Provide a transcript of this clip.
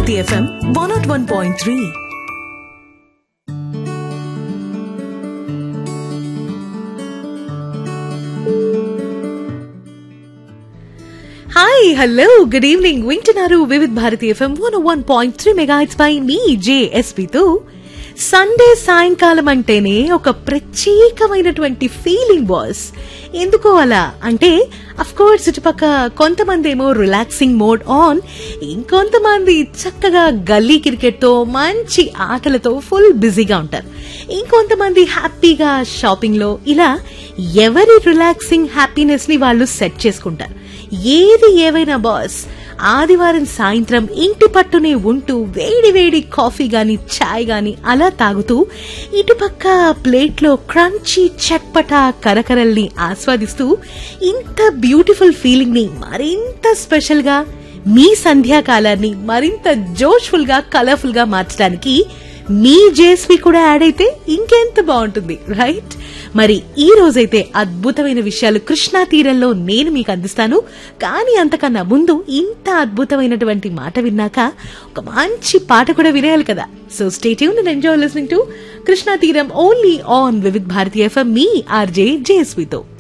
Bharati FM one naught one point three hi hello good evening వింటున్నారు Vividh Bharati FM one one point three megahits పై మీ జేఎస్పీతో Sunday సాయంకాలం అంటేనే ఒక ప్రత్యేకమైనటువంటి ఫీలింగ్ బాస్ ఎందుకో అలా అంటే అఫ్ కోర్స్ ఇటుపక్క కొంతమంది ఏమో రిలాక్సింగ్ మోడ్ ఆన్ ఇంకొంతమంది చక్కగా గల్లీ క్రికెట్ తో మంచి ఆటలతో ఫుల్ బిజీగా ఉంటారు ఇంకొంతమంది హ్యాపీగా షాపింగ్ లో ఇలా ఎవరి రిలాక్సింగ్ హ్యాపీనెస్ ని వాళ్ళు సెట్ చేసుకుంటారు ఏది ఏవైనా బాస్ ఆదివారం సాయంత్రం ఇంటి పట్టునే ఉంటూ వేడి వేడి కాఫీ గాని చాయ్ గాని అలా తాగుతూ ఇటుపక్క ప్లేట్లో క్రంచీ చట్పటా కరకరల్ని ఆస్వాదిస్తూ ఇంత బ్యూటిఫుల్ ఫీలింగ్ ని మరింత స్పెషల్ గా మీ సంధ్యాకాలాన్ని మరింత జోష్ఫుల్ గా కలర్ఫుల్ గా మార్చడానికి మీ జేఎస్పీ కూడా యాడ్ అయితే ఇంకెంత బాగుంటుంది రైట్ మరి ఈ రోజైతే అద్భుతమైన విషయాలు కృష్ణా తీరంలో నేను మీకు అందిస్తాను కానీ అంతకన్నా ముందు ఇంత అద్భుతమైనటువంటి మాట విన్నాక ఒక మంచి పాట కూడా వినేయాలి కదా so stay tune and enjoy listening to Krishna తీరం only on Vividh Bharati FM మీ ఆర్జే జేఎస్పీతో